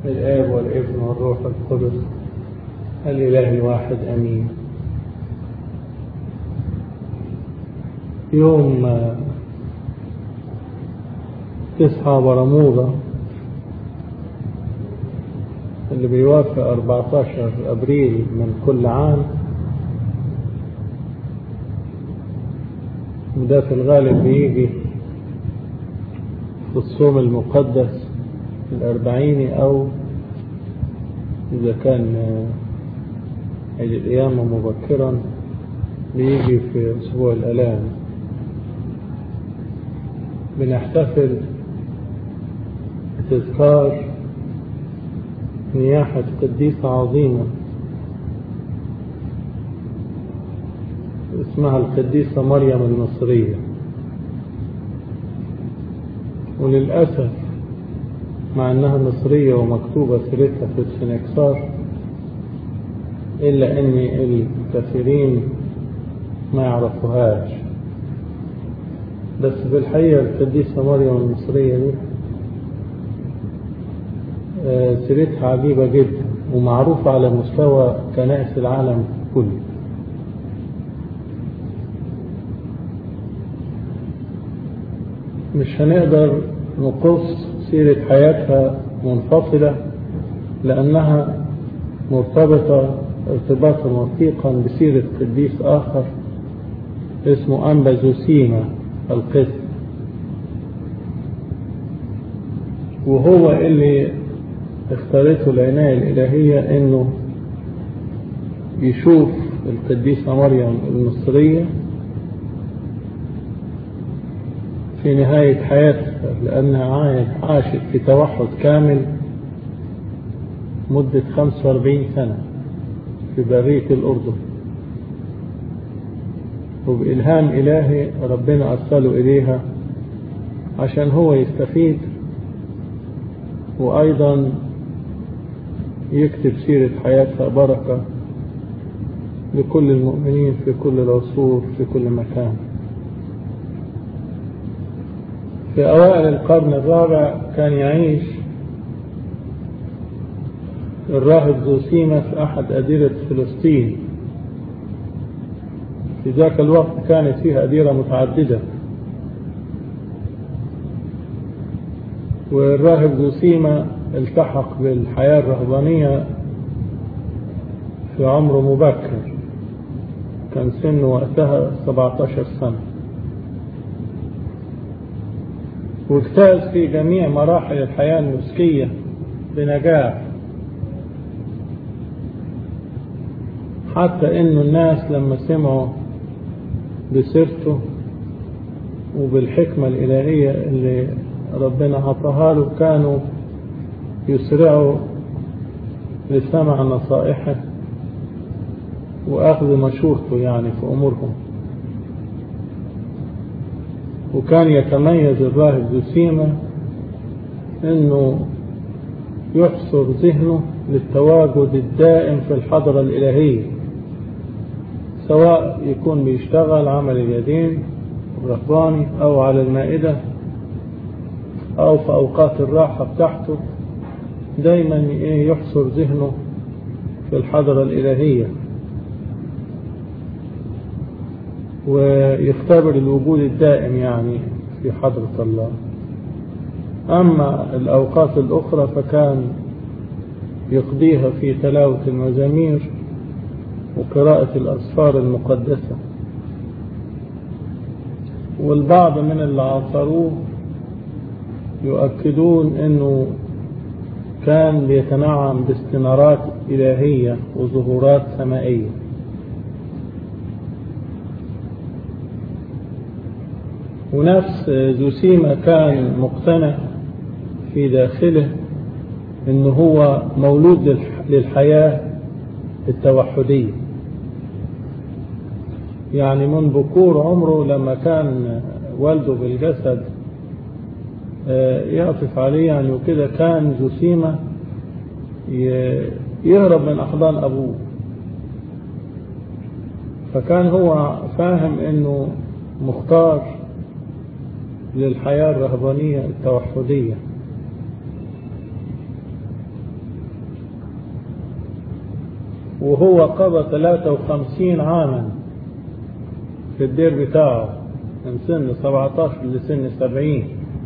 الآب والابن والروح القدس الإله الواحد أمين يوم تسعة برموضة اللي بيوافق 14 أبريل من كل عام وده في الغالب بيجي في الصوم المقدس الأربعيني أو إذا كان عيد القيامة مبكرا بيجي في أسبوع الآلام بنحتفل بتذكار نياحة قديسة عظيمة اسمها القديسة مريم المصرية وللأسف مع أنها مصرية ومكتوبة سيرتها في السنكسار إلا أن الكثيرين ما يعرفوهاش بس في الحقيقة القديسة مريم المصرية دي سيرتها عجيبة جدا ومعروفة على مستوى كنائس العالم كله مش هنقدر نقص سيرة حياتها منفصلة لأنها مرتبطة ارتباطا وثيقا بسيرة قديس آخر اسمه أنبا زوسيما القس وهو اللي اختارته العناية الإلهية انه يشوف القديسة مريم المصرية في نهاية حياتها لأنها عاشت في توحد كامل مدة 45 سنة في برية الأردن وبإلهام إلهي ربنا أرسله إليها عشان هو يستفيد وأيضا يكتب سيرة حياتها بركة لكل المؤمنين في كل العصور في كل مكان في أوائل القرن الرابع كان يعيش الراهب زوسيما في أحد أديرة فلسطين في ذاك الوقت كانت فيها أديرة متعددة والراهب زوسيما التحق بالحياة الرهبانية في عمر مبكر كان سنه وقتها 17 سنة واجتاز في جميع مراحل الحياة النسكية بنجاح حتى انه الناس لما سمعوا بسيرته وبالحكمة الإلهية اللي ربنا عطاها له كانوا يسرعوا لسمع نصائحه وأخذ مشورته يعني في أمورهم وكان يتميز الراهب زوسيما انه يحصر ذهنه للتواجد الدائم في الحضرة الإلهية سواء يكون بيشتغل عمل اليدين الرهباني أو على المائدة أو في أوقات الراحة بتاعته دايما يحصر ذهنه في الحضرة الإلهية ويختبر الوجود الدائم يعني في حضرة الله أما الأوقات الأخرى فكان يقضيها في تلاوة المزامير وقراءة الأسفار المقدسة والبعض من اللي عاصروه يؤكدون أنه كان بيتنعم باستنارات إلهية وظهورات سمائية ونفس زوسيما كان مقتنع في داخله انه هو مولود للحياة التوحدية يعني من بكور عمره لما كان والده بالجسد يعطف عليه يعني وكده كان زوسيما يهرب من أحضان أبوه فكان هو فاهم انه مختار للحياة الرهبانية التوحدية وهو قضى 53 عاما في الدير بتاعه من سن 17 لسن 70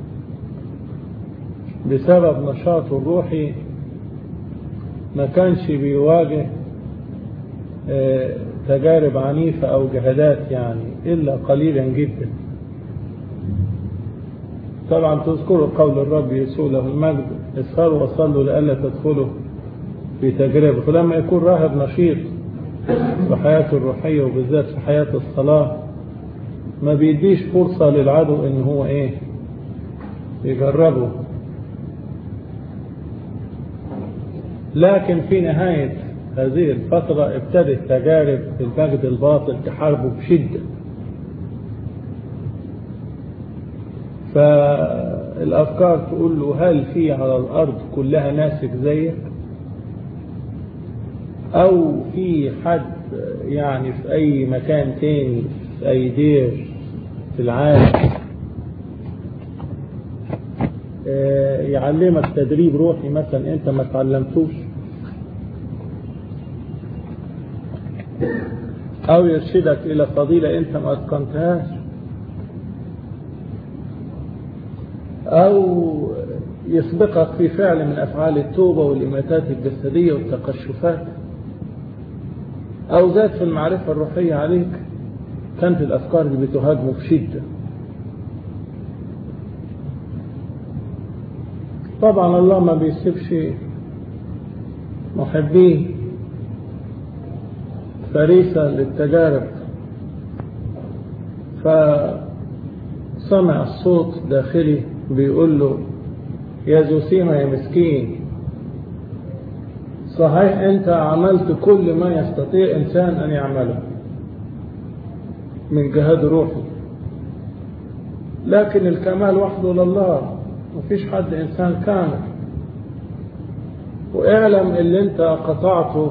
بسبب نشاطه الروحي ما كانش بيواجه تجارب عنيفة أو جهادات يعني إلا قليلا جدا طبعا تذكروا قول الرب يسوع له المجد اسهروا وصلوا لئلا تدخلوا في تجربة فلما يكون راهب نشيط في حياته الروحية وبالذات في حياة الصلاة ما بيديش فرصة للعدو ان هو ايه يجربه لكن في نهاية هذه الفترة ابتدت تجارب المجد الباطل تحاربه بشدة فالأفكار تقول له هل في على الأرض كلها ناسك زيك أو في حد يعني في أي مكان تاني في أي دير في العالم يعلمك تدريب روحي مثلا أنت ما تعلمتوش أو يرشدك إلى فضيلة أنت ما أتقنتهاش أو يسبقك في فعل من أفعال التوبة والإماتات الجسدية والتقشفات أو زاد في المعرفة الروحية عليك كانت الأفكار اللي بتهاجمه بشدة طبعا الله ما بيسيبش محبيه فريسة للتجارب فسمع الصوت داخلي بيقول له يا جوسيما يا مسكين صحيح انت عملت كل ما يستطيع انسان ان يعمله من جهاد روحي لكن الكمال وحده لله مفيش حد انسان كامل واعلم اللي انت قطعته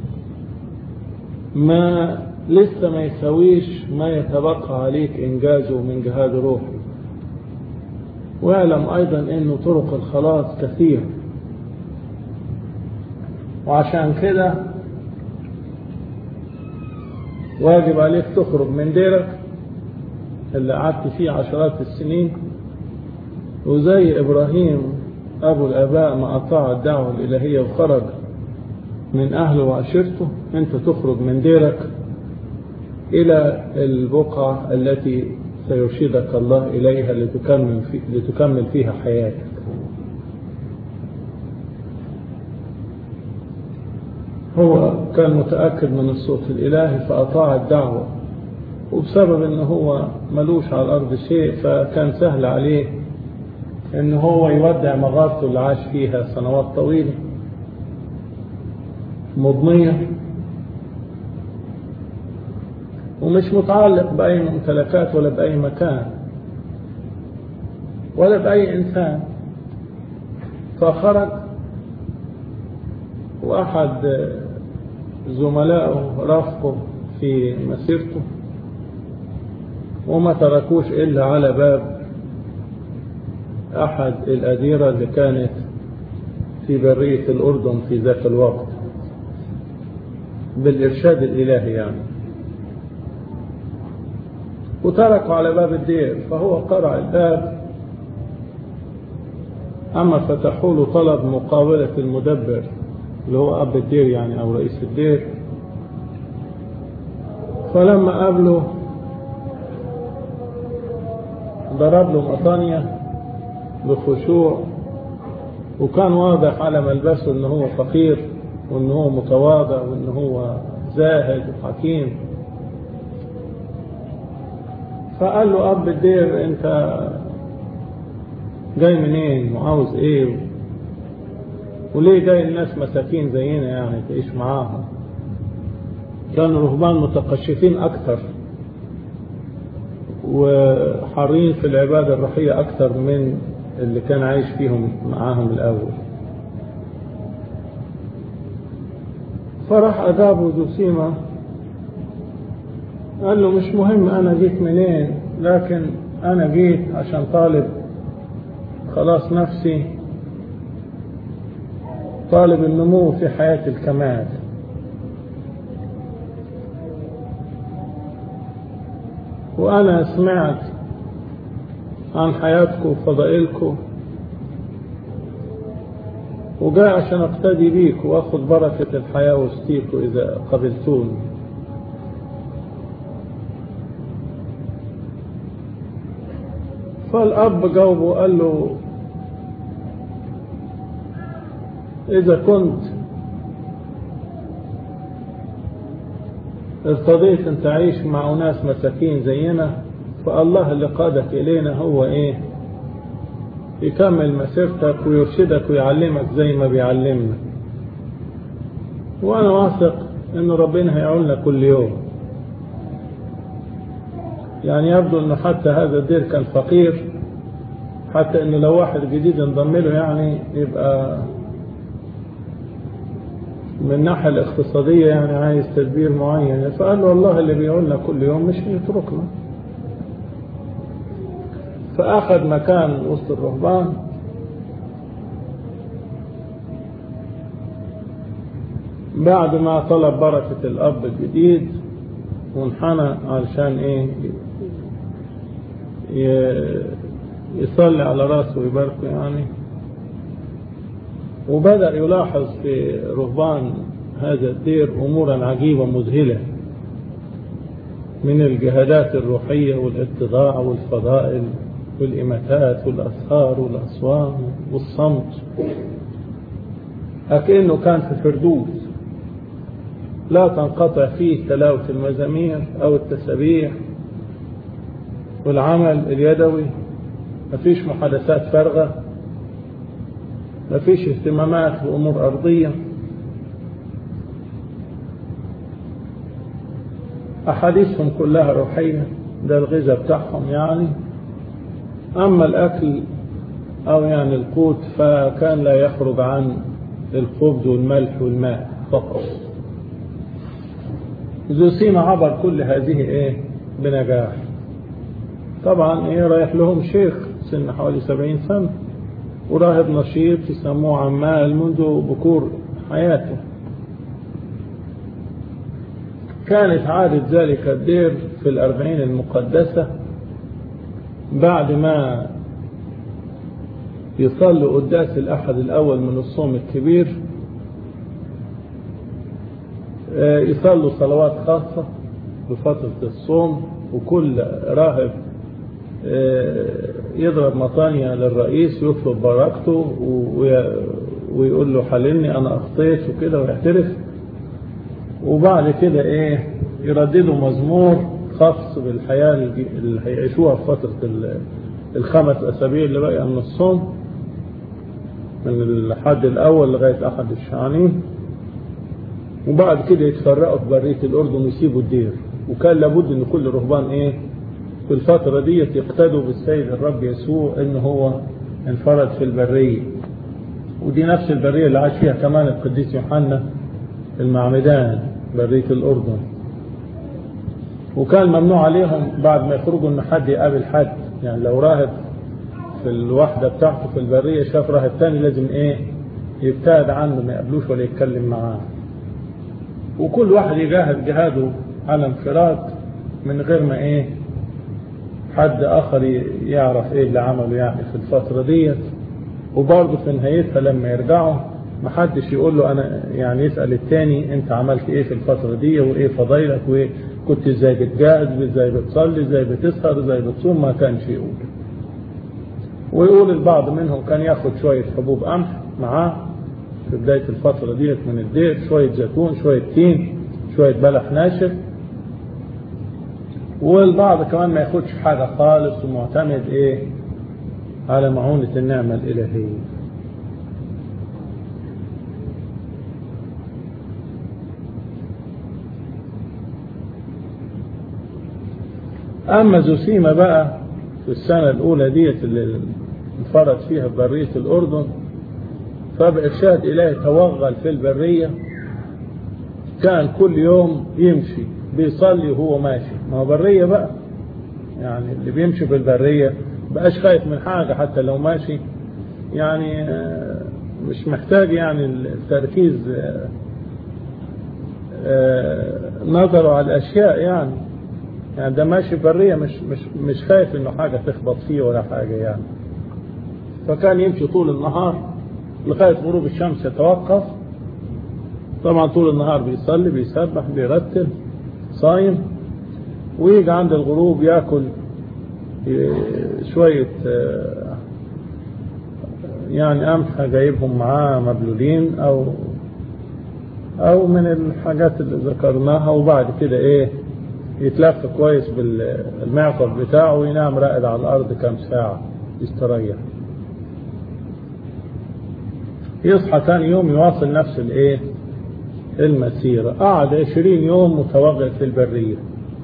ما لسه ما يسويش ما يتبقى عليك انجازه من جهاد روحي واعلم ايضا انه طرق الخلاص كثيره وعشان كده واجب عليك تخرج من ديرك اللي قعدت فيه عشرات السنين وزي إبراهيم أبو الآباء ما أطاع الدعوة الإلهية وخرج من أهله وعشيرته أنت تخرج من ديرك إلى البقعة التي سيرشدك الله إليها لتكمل, في لتكمل فيها حياتك هو كان متأكد من الصوت الإلهي فأطاع الدعوة وبسبب ان هو ملوش على الأرض شيء فكان سهل عليه ان هو يودع مغارته اللي عاش فيها سنوات طويلة مضنية ومش متعلق بأي ممتلكات ولا بأي مكان ولا بأي إنسان فخرج وأحد زملائه رافقه في مسيرته وما تركوش إلا على باب أحد الأديرة اللي كانت في برية الأردن في ذاك الوقت بالإرشاد الإلهي يعني وتركوا على باب الدير فهو قرع الباب أما فتحوا له طلب مقاولة المدبر اللي هو أب الدير يعني أو رئيس الدير فلما قابله ضرب له مطانية بخشوع وكان واضح على ملبسه ان هو فقير وان هو متواضع وان هو زاهد وحكيم فقال له اب الدير انت جاي منين وعاوز ايه وليه جاي الناس مساكين زينا يعني تعيش معاهم كانوا رهبان متقشفين اكتر وحرين في العبادة الروحية أكثر من اللي كان عايش فيهم معاهم الأول فراح أجابه جسيمة قال له مش مهم أنا جيت منين لكن أنا جيت عشان طالب خلاص نفسي طالب النمو في حياة الكمال وأنا سمعت عن حياتكم وفضائلكم وجاء عشان اقتدي بيك واخد بركة الحياة وسطيكوا إذا قبلتوني فالأب جاوبه وقال له إذا كنت ارتضيت أن تعيش مع ناس مساكين زينا فالله اللي قادك إلينا هو إيه يكمل مسيرتك ويرشدك ويعلمك زي ما بيعلمنا وأنا واثق إن ربنا هيعولنا كل يوم يعني يبدو إنه حتى هذا الدير كان فقير حتى إنه لو واحد جديد انضم له يعني يبقى من الناحية الاقتصادية يعني عايز تدبير معين فقال له والله اللي بيقولنا كل يوم مش يتركنا فأخذ مكان وسط الرهبان بعد ما طلب بركة الأب الجديد وانحنى علشان إيه يصلي على راسه ويباركه يعني وبدأ يلاحظ في رهبان هذا الدير أمورا عجيبة مذهلة من الجهادات الروحية والاتضاع والفضائل والإماتات والأسهار والأصوام والصمت أكأنه كان في فردوس لا تنقطع فيه تلاوة المزامير أو التسابيح والعمل اليدوي مفيش محادثات فارغة مفيش اهتمامات بأمور أرضية أحاديثهم كلها روحية ده الغذاء بتاعهم يعني أما الأكل أو يعني القوت فكان لا يخرج عن الخبز والملح والماء فقط زوسيما عبر كل هذه إيه بنجاح طبعا إيه رايح لهم شيخ سن حوالي سبعين سنة وراهب نشيط يسموه عمال منذ بكور حياته كانت عادة ذلك الدير في الأربعين المقدسة بعد ما يصلوا قداس الأحد الأول من الصوم الكبير يصلوا صلوات خاصة بفترة الصوم وكل راهب يضرب مطانية للرئيس ويطلب بركته ويقول له حللني أنا أخطيت وكده ويعترف وبعد كده إيه يرددوا مزمور خاص بالحياة اللي هيعيشوها في فترة الخمس أسابيع اللي باقية من الصوم من الحد الأول لغاية أحد الشعانين وبعد كده يتفرقوا في برية الأردن ويسيبوا الدير وكان لابد إن كل رهبان إيه في الفترة دي يقتدوا بالسيد الرب يسوع إن هو انفرد في البرية ودي نفس البرية اللي عاش فيها كمان القديس يوحنا المعمدان برية الأردن وكان ممنوع عليهم بعد ما يخرجوا ان حد يقابل حد يعني لو راهب في الوحده بتاعته في البريه شاف راهب تاني لازم ايه يبتعد عنه ما يقابلوش ولا يتكلم معاه وكل واحد يجاهد جهاده على انفراد من غير ما ايه حد اخر يعرف ايه اللي عمله يعني في الفتره ديت وبرضه في نهايتها لما يرجعوا محدش يقول له انا يعني يسال التاني انت عملت ايه في الفتره دي وايه فضايلك وايه كنت ازاي بتجاهد ازاي بتصلي ازاي بتسهر ازاي بتصوم ما كانش يقول ويقول البعض منهم كان ياخد شوية حبوب قمح معاه في بداية الفترة ديت من الديت شوية زيتون شوية تين شوية بلح ناشف والبعض كمان ما ياخدش حاجة خالص ومعتمد ايه على معونة النعمة الإلهية أما زوسيما بقى في السنة الأولى ديت اللي انفرد فيها في برية الأردن فبإرشاد إلهي توغل في البرية كان كل يوم يمشي بيصلي وهو ماشي ما هو برية بقى يعني اللي بيمشي في البرية بقاش خايف من حاجة حتى لو ماشي يعني مش محتاج يعني التركيز نظره على الأشياء يعني يعني ده ماشي برية مش مش مش خايف انه حاجة تخبط فيه ولا حاجة يعني فكان يمشي طول النهار لغاية غروب الشمس يتوقف طبعا طول النهار بيصلي بيسبح بيرتل صايم ويجي عند الغروب ياكل شوية يعني قمحة جايبهم معاه مبلولين أو أو من الحاجات اللي ذكرناها وبعد كده إيه يتلف كويس بالمعطف بتاعه وينام راقد على الأرض كام ساعة يستريح يصحى ثاني يوم يواصل نفس الإيه المسيرة قعد عشرين يوم متوغل في البرية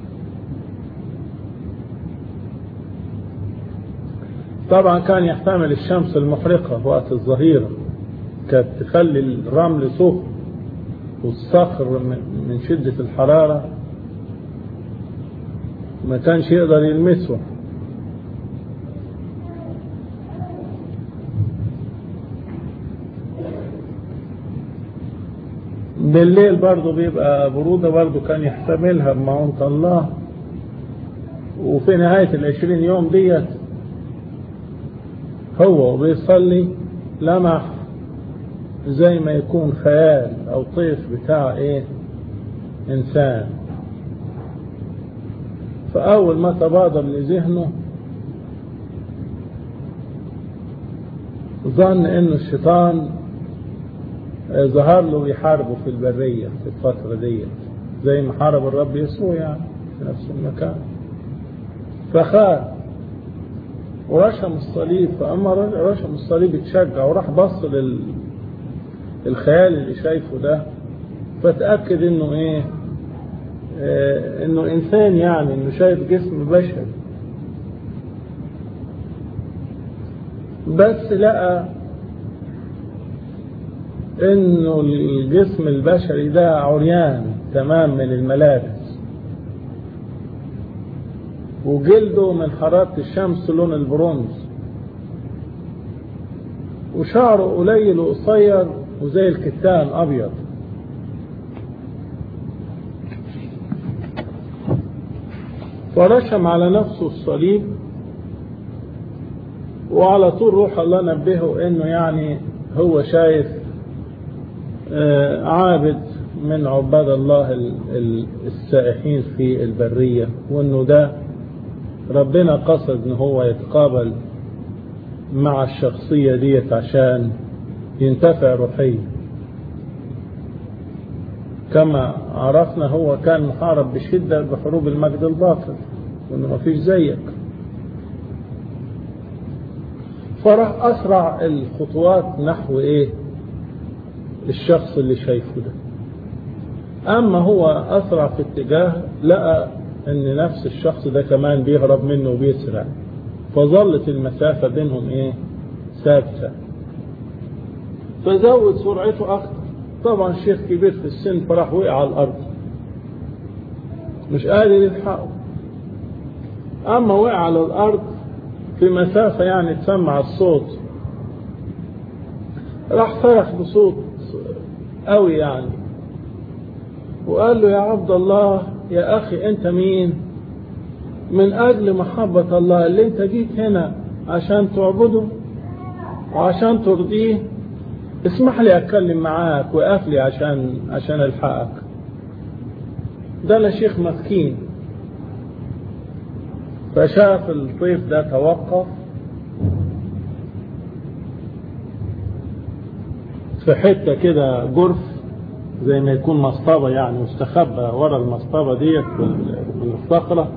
طبعا كان يحتمل الشمس المحرقة وقت الظهيرة كانت تخلي الرمل سخن والصخر من شدة الحرارة ما كانش يقدر يلمسه بالليل برضه بيبقى برودة برضه كان يحتملها بمعونة الله وفي نهاية العشرين يوم ديت هو بيصلي لمح زي ما يكون خيال او طيف بتاع ايه انسان فاول ما تبادر لذهنه ظن انه الشيطان ظهر له يحاربه في البرية في الفترة دي زي ما حارب الرب يسوع يعني في نفس المكان فخاف ورشم الصليب فأما رشم الصليب اتشجع وراح بص للخيال اللي شايفه ده فتأكد انه ايه اه انه انسان يعني انه شايف جسم بشري بس لقى انه الجسم البشري ده عريان تمام من الملابس وجلده من حرارة الشمس لون البرونز وشعره قليل وقصير وزي الكتان أبيض فرشم على نفسه الصليب وعلى طول روح الله نبهه انه يعني هو شايف عابد من عباد الله السائحين في البرية وانه ده ربنا قصد ان هو يتقابل مع الشخصية ديت عشان ينتفع روحيا كما عرفنا هو كان محارب بشدة بحروب المجد الباطل وانه ما فيش زيك فراح اسرع الخطوات نحو ايه الشخص اللي شايفه ده اما هو اسرع في اتجاه لقى ان نفس الشخص ده كمان بيهرب منه وبيسرع فظلت المسافة بينهم ايه ثابتة فزود سرعته اكتر طبعا شيخ كبير في السن فراح وقع على الارض مش قادر يلحقه اما وقع على الارض في مسافة يعني تسمع الصوت راح صرخ بصوت قوي يعني وقال له يا عبد الله يا أخي أنت مين من أجل محبة الله اللي أنت جيت هنا عشان تعبده وعشان ترضيه اسمح لي أتكلم معاك وقف لي عشان عشان ألحقك ده لا شيخ مسكين فشاف الطيف ده توقف في حتة كده جرف زي ما يكون مصطبة يعني واستخبى ورا المصطبة ديت بالصخرة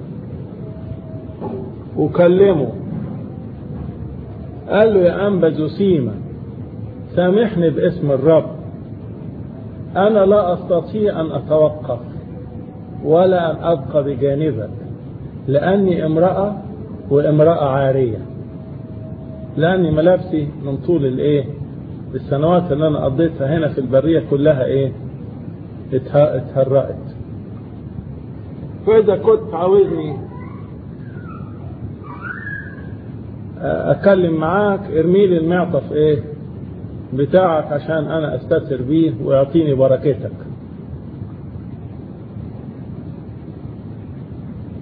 وكلمه قال له يا أنبا جسيمة سامحني باسم الرب أنا لا أستطيع أن أتوقف ولا أن أبقى بجانبك لأني امرأة وامرأة عارية لأني ملابسي من طول الإيه السنوات اللي أنا قضيتها هنا في البرية كلها إيه اتهرأت فإذا كنت عاوزني أتكلم معاك ارمي لي المعطف إيه بتاعك عشان أنا أستتر بيه ويعطيني بركتك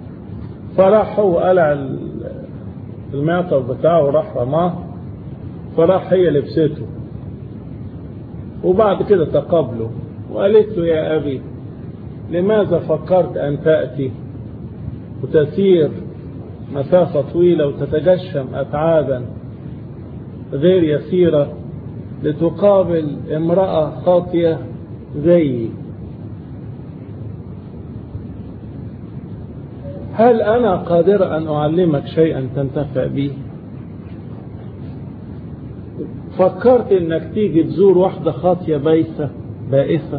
فراح هو قلع المعطر بتاعه وراح رماه فراح هي لبسته وبعد كده تقابله وقالت له يا أبي لماذا فكرت أن تأتي وتسير مسافة طويلة وتتجشم أتعابا غير يسيرة لتقابل امرأة خاطية زيي هل أنا قادر أن أعلمك شيئا تنتفع به فكرت انك تيجي تزور واحدة خاطية بائسة بائسة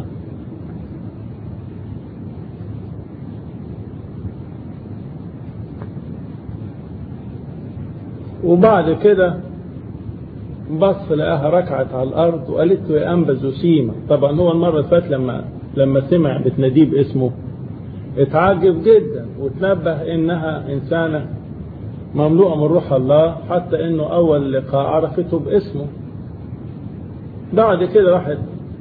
وبعد كده بص لقاها ركعت على الارض وقالت له يا انبز وسيمة طبعا هو المرة اللي فاتت لما لما سمع بتناديه باسمه اتعجب جدا وتنبه انها انسانة مملوءة من روح الله حتى انه اول لقاء عرفته باسمه بعد كده راحت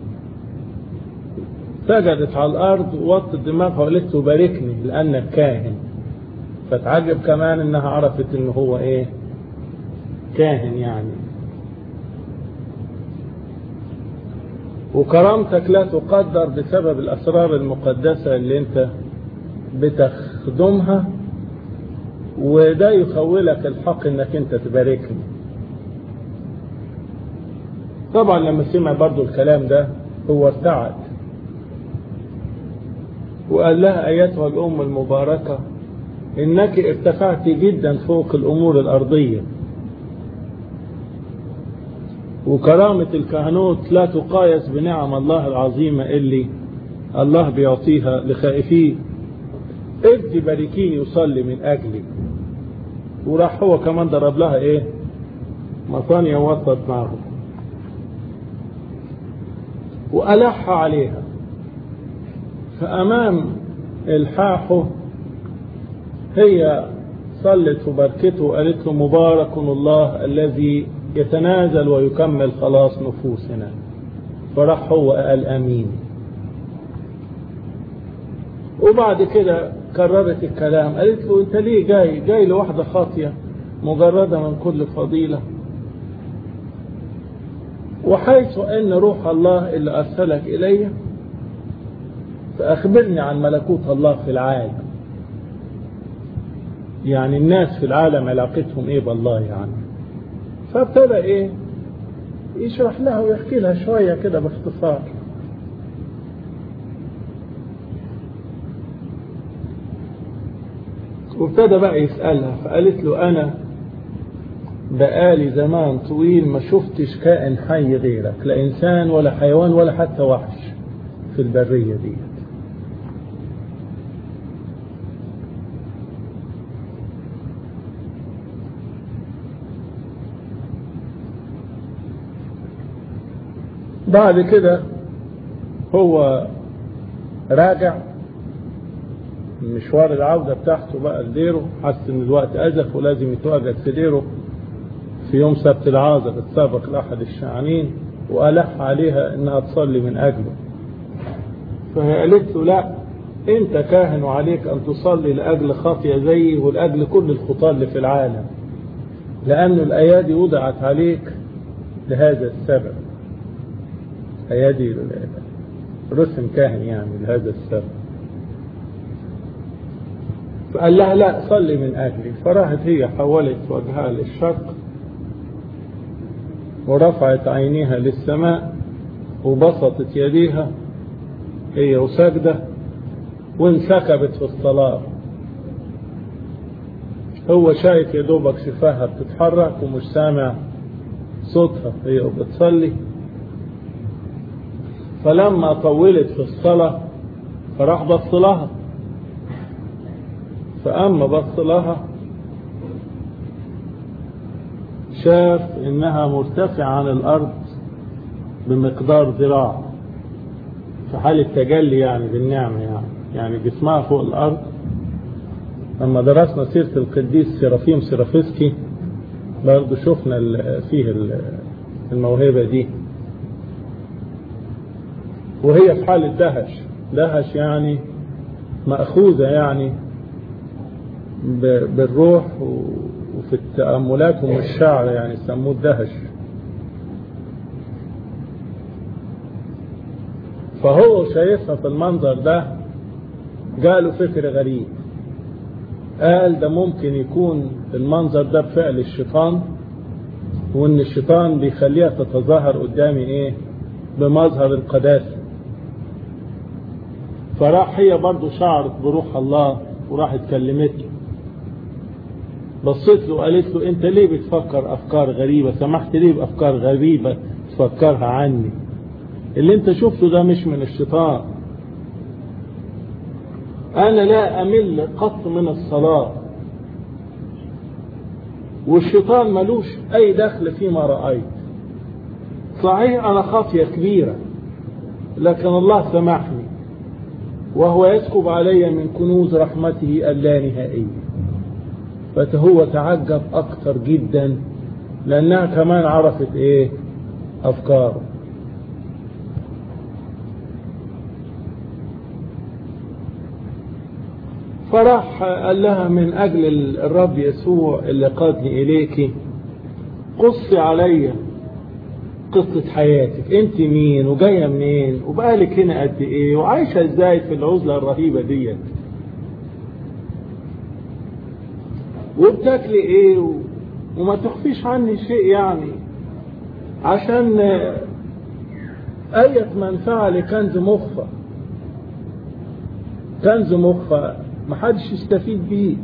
سجدت على الارض ووطت دماغها وقالت له باركني لانك كاهن فتعجب كمان انها عرفت انه هو ايه كاهن يعني وكرامتك لا تقدر بسبب الاسرار المقدسه اللي انت بتخدمها وده يخولك الحق انك انت تباركني طبعا لما سمع برضو الكلام ده هو ارتعد وقال لها ايتها الام المباركه انك ارتفعت جدا فوق الامور الارضيه وكرامة الكهنوت لا تقايس بنعم الله العظيمة اللي الله بيعطيها لخائفيه ادي باركيني يصلي من اجلي وراح هو كمان ضرب لها ايه مصانية وسط معه وألح عليها فأمام الحاحه هي صلت وبركته وقالت له مبارك الله الذي يتنازل ويكمل خلاص نفوسنا فراح هو قال امين وبعد كده كررت الكلام قالت له انت ليه جاي جاي لواحدة خاطية مجردة من كل فضيلة وحيث ان روح الله اللي ارسلك الي فاخبرني عن ملكوت الله في العالم يعني الناس في العالم علاقتهم ايه بالله يعني فابتدى ايه يشرح لها ويحكي لها شوية كده باختصار وابتدى بقى يسألها فقالت له أنا بقالي زمان طويل ما شفتش كائن حي غيرك لا إنسان ولا حيوان ولا حتى وحش في البرية دي بعد كده هو راجع مشوار العودة بتاعته بقى لديره حس ان الوقت أزف ولازم يتواجد في ديره في يوم سبت العازة بتسابق لأحد الشعانين وألح عليها انها تصلي من أجله فهي قالت له لا انت كاهن وعليك ان تصلي لأجل خاطية زيي ولأجل كل الخطاة اللي في العالم لأن الأيادي وضعت عليك لهذا السبب أيادي رسم كاهن يعني لهذا السبب فقال لها لا صلي من أجلي فراحت هي حولت وجهها للشرق ورفعت عينيها للسماء وبسطت يديها هي وسجدة وانسكبت في الصلاة هو شايف يا دوبك شفاها بتتحرك ومش سامع صوتها هي وبتصلي فلما طولت في الصلاة فراح بص لها فأما بص لها شاف إنها مرتفعة عن الأرض بمقدار ذراع في حالة تجلي يعني بالنعمة يعني يعني جسمها فوق الأرض لما درسنا سيرة القديس سيرافيم سيرافسكي برضه شفنا فيه الموهبة دي وهي في حالة دهش دهش يعني مأخوذة يعني ب- بالروح و- وفي التأملات والشعر يعني سموه الدهش فهو شايفها في المنظر ده جاله فكر غريب قال ده ممكن يكون المنظر ده بفعل الشيطان وان الشيطان بيخليها تتظاهر قدامي ايه بمظهر القداسة فراح هي برضو شعرت بروح الله وراحت كلمته بصيت له وقالت له انت ليه بتفكر افكار غريبة سمحت ليه بافكار غريبة تفكرها عني اللي انت شفته ده مش من الشيطان انا لا امل قط من الصلاة والشيطان ملوش اي دخل فيما رأيت صحيح انا خاطية كبيرة لكن الله سمحني وهو يسكب علي من كنوز رحمته اللانهائية فهو تعجب اكتر جدا لانها كمان عرفت ايه افكاره فراح قال لها من اجل الرب يسوع اللي قادني اليك قصي عليا قصة حياتك انت مين وجاية منين وبقالك هنا قد ايه وعايشة ازاي في العزلة الرهيبة ديت وبتاكلي ايه و... وما تخفيش عني شيء يعني عشان اية منفعة لكنز مخفى كنز مخفى محدش يستفيد بيه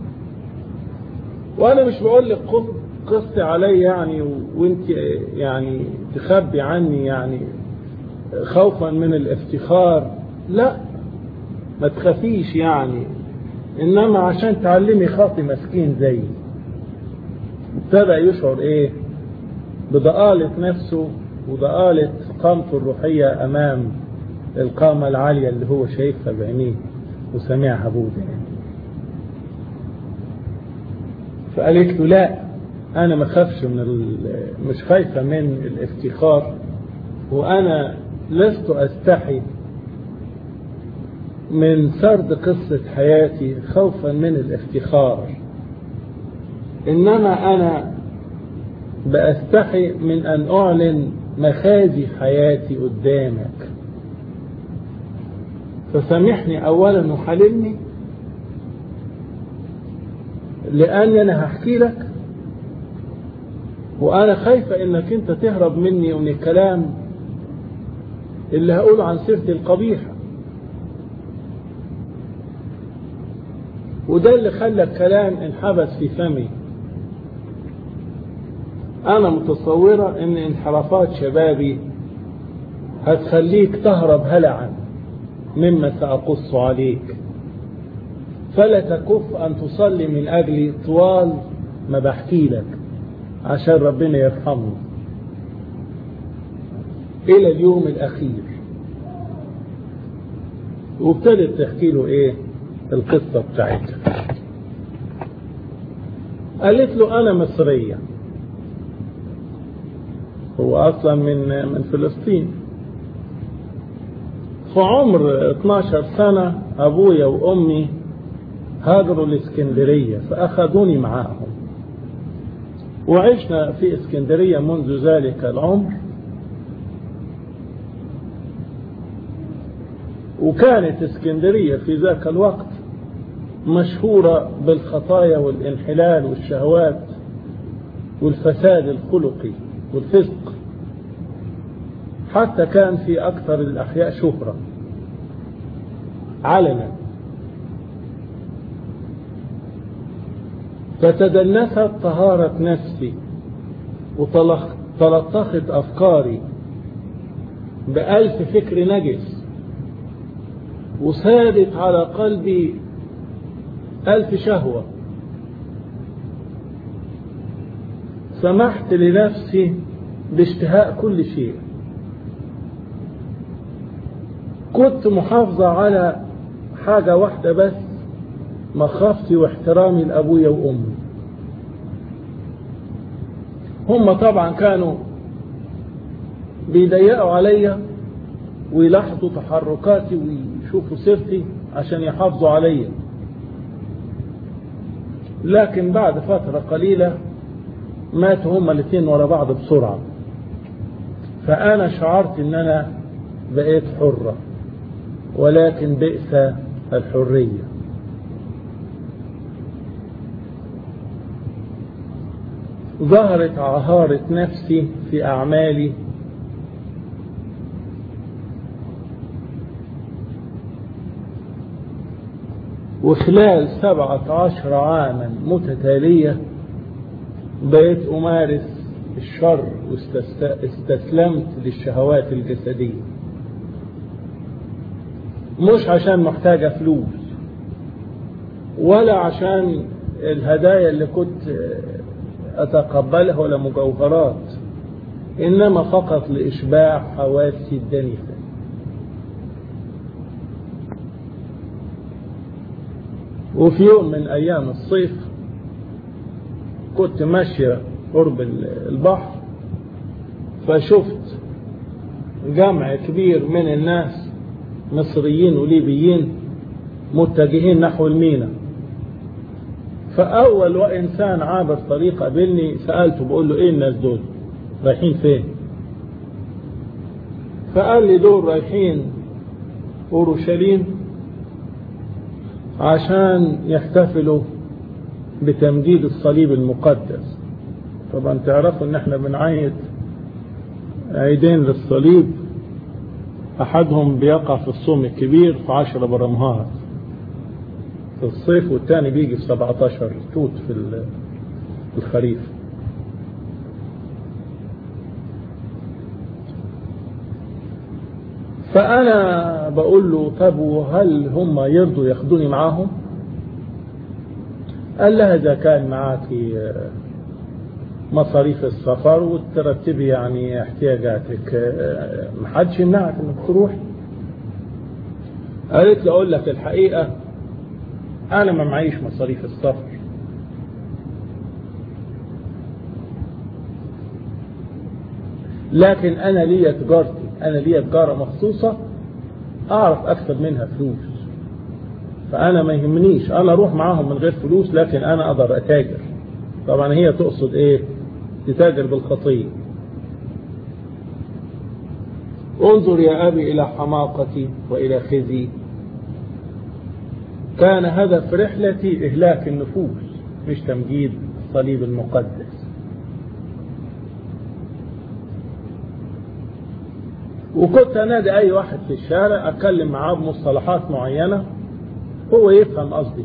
وانا مش بقول لك قصتي علي يعني وانت يعني تخبي عني يعني خوفا من الافتخار لا ما تخافيش يعني انما عشان تعلمي خاطي مسكين زيي ابتدى يشعر ايه بضآلة نفسه وضآلة قامته الروحية امام القامة العالية اللي هو شايفها بعينيه وسمعها بوده فقالت له لا انا ما خافش من ال... مش خايفة من الافتخار وانا لست استحي من سرد قصة حياتي خوفا من الافتخار انما انا باستحي من ان اعلن مخازي حياتي قدامك فسامحني اولا وحللني لان انا هحكي لك وانا خايفة انك انت تهرب مني ومن الكلام اللي هقوله عن سيرتي القبيحة وده اللي خلى الكلام انحبس في فمي انا متصورة ان انحرافات شبابي هتخليك تهرب هلعا مما سأقص عليك فلا تكف أن تصلي من أجلي طوال ما بحكي لك عشان ربنا يرحمني إلى اليوم الأخير وابتدت تحكي له إيه القصة بتاعتها قالت له أنا مصرية هو أصلا من من فلسطين في عمر 12 سنة أبويا وأمي هاجروا الإسكندرية فأخذوني معاهم وعشنا في إسكندرية منذ ذلك العمر وكانت اسكندرية في ذاك الوقت مشهورة بالخطايا والانحلال والشهوات والفساد الخلقي والفسق حتى كان في أكثر الأحياء شهرة علنا فتدنست طهارة نفسي وتلطخت أفكاري بألف فكر نجس وسادت على قلبي ألف شهوة سمحت لنفسي باشتهاء كل شيء كنت محافظة على حاجة واحدة بس مخافتي واحترامي لأبويا وأمي هم طبعا كانوا بيضيقوا عليا ويلاحظوا تحركاتي ويشوفوا سيرتي عشان يحافظوا عليا لكن بعد فترة قليلة ماتوا هما الاثنين ورا بعض بسرعة فأنا شعرت إن أنا بقيت حرة ولكن بئس الحرية ظهرت عهارة نفسي في أعمالي وخلال سبعة عشر عاما متتالية بقيت أمارس الشر واستسلمت للشهوات الجسدية مش عشان محتاجة فلوس ولا عشان الهدايا اللي كنت أتقبلها ولا مجوهرات إنما فقط لإشباع حواسي الدنيسة وفي يوم من أيام الصيف كنت ماشية قرب البحر فشفت جمع كبير من الناس مصريين وليبيين متجهين نحو المينا فأول وإنسان عابر طريق قابلني سألته بقول له إيه الناس دول رايحين فين فقال لي دول رايحين أورشليم عشان يحتفلوا بتمجيد الصليب المقدس طبعا تعرفوا ان احنا بنعيد عيدين للصليب احدهم بيقع في الصوم الكبير في عشرة برمهات في الصيف والتاني بيجي في 17 توت في الخريف فأنا بقول له طب وهل هم يرضوا ياخدوني معاهم قال لها إذا كان معك مصاريف السفر وترتبي يعني احتياجاتك محدش يمنعك انك تروح قالت له اقول لك الحقيقة انا ما معيش مصاريف السفر لكن انا ليا تجارتي انا ليا تجارة مخصوصة اعرف اكسب منها فلوس فانا ما يهمنيش انا اروح معاهم من غير فلوس لكن انا اقدر اتاجر طبعا هي تقصد ايه تتاجر بالخطية انظر يا ابي الى حماقتي والى خزي كان هدف رحلتي اهلاك النفوس مش تمجيد الصليب المقدس وكنت انادي اي واحد في الشارع اتكلم معاه بمصطلحات معينه هو يفهم قصدي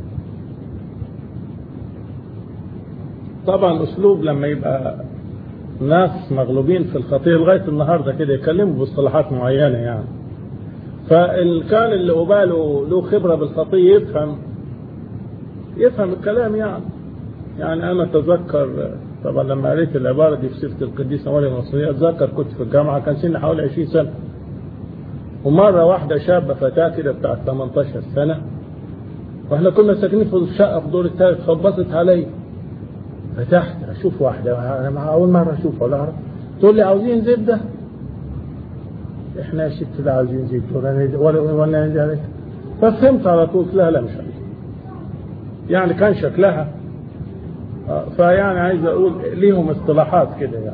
طبعا اسلوب لما يبقى ناس مغلوبين في الخطيه لغايه النهارده كده يكلموا بمصطلحات معينه يعني فإن كان اللي قباله له خبره بالخطيه يفهم يفهم الكلام يعني يعني انا اتذكر طبعا لما قريت العباره دي في سيره القديسه مريم المصريه اتذكر كنت في الجامعه كان سني حوالي 20 سنه ومره واحده شابه فتاه كده بتاعت 18 سنه واحنا كنا ساكنين في الشقه في الدور الثالث خبطت علي فتحت اشوف واحده انا اول مره اشوفها ولا اعرف تقول لي عاوزين زبده احنا يا ست لا عاوزين زبده ولا ولا ولا ففهمت على طول لا لا مش عايز يعني كان شكلها فيعني عايز اقول ليهم اصطلاحات كده يعني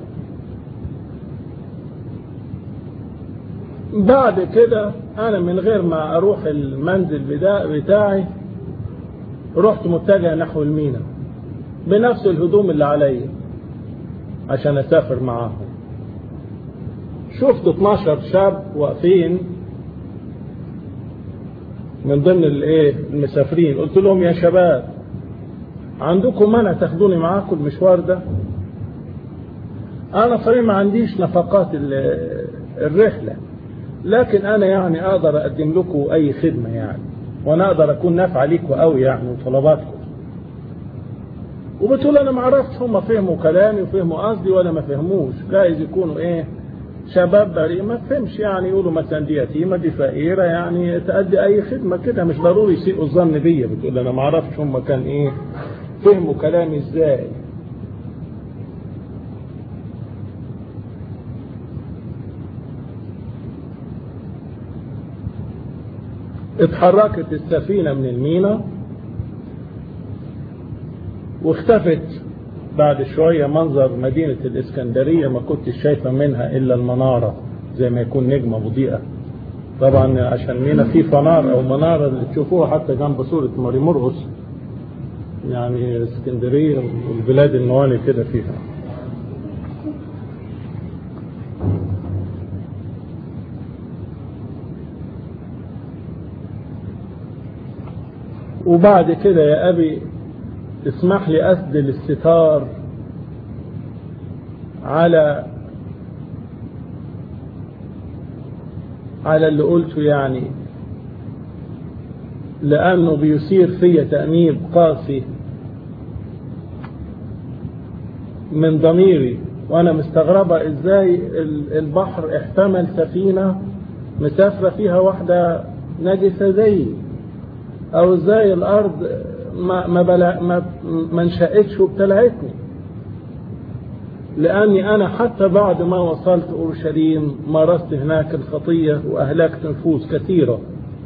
بعد كده انا من غير ما اروح المنزل بتاعي رحت متجه نحو المينا بنفس الهدوم اللي عليا عشان اسافر معاهم شفت 12 شاب واقفين من ضمن الايه المسافرين قلت لهم يا شباب عندكم منع تاخدوني معاكم المشوار ده انا صحيح ما عنديش نفقات الرحله لكن انا يعني اقدر اقدم لكم اي خدمه يعني وانا اقدر اكون نافع ليكم قوي يعني وطلباتكم وبتقول انا ما عرفتش هم فهموا كلامي وفهموا قصدي ولا ما فهموش جايز يكونوا ايه شباب بريء ما تفهمش يعني يقولوا مثلا دي يتيمه دي فقيره يعني تأدي اي خدمه كده مش ضروري يسيئوا الظن بيا بتقول انا ما اعرفش هم كان ايه فهموا كلامي ازاي اتحركت السفينة من المينا واختفت بعد شوية منظر مدينة الإسكندرية ما كنت شايفة منها إلا المنارة زي ما يكون نجمة مضيئة طبعا عشان مينا في فنار أو منارة اللي تشوفوها حتى جنب صورة ماري مرقس يعني اسكندرية والبلاد الموالي كده فيها وبعد كده يا أبي اسمح لي أسدل الستار على على اللي قلته يعني لأنه بيثير في تأنيب قاسي من ضميري وأنا مستغربة إزاي البحر احتمل سفينة مسافرة فيها واحدة نجسة زيي أو إزاي الأرض ما ما بلا ما ما انشأتش وابتلعتني لأني أنا حتى بعد ما وصلت أورشليم مارست هناك الخطية وأهلكت نفوس كثيرة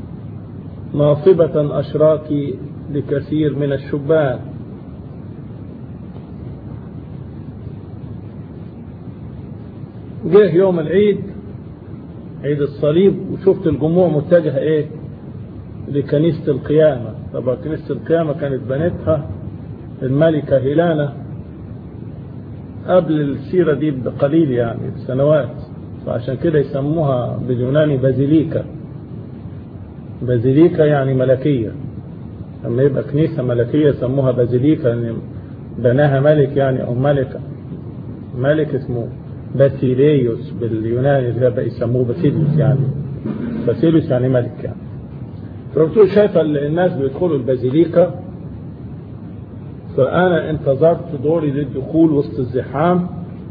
ناصبة أشراكي لكثير من الشبان جه يوم العيد عيد الصليب وشفت الجموع متجهة ايه لكنيسة القيامة طبعا كنيسة القيامة كانت بنتها الملكة هيلانا قبل السيرة دي بقليل يعني بسنوات فعشان كده يسموها باليوناني بازيليكا بازيليكا يعني ملكية لما يبقى كنيسة ملكية يسموها بازيليكا يعني بناها ملك يعني أو ملك ملك اسمه باسيليوس باليوناني اللي بقى يسموه باسيليوس يعني باسيليوس يعني ملك يعني فقلت شايفة الناس بيدخلوا البازيليكا فأنا انتظرت دوري للدخول وسط الزحام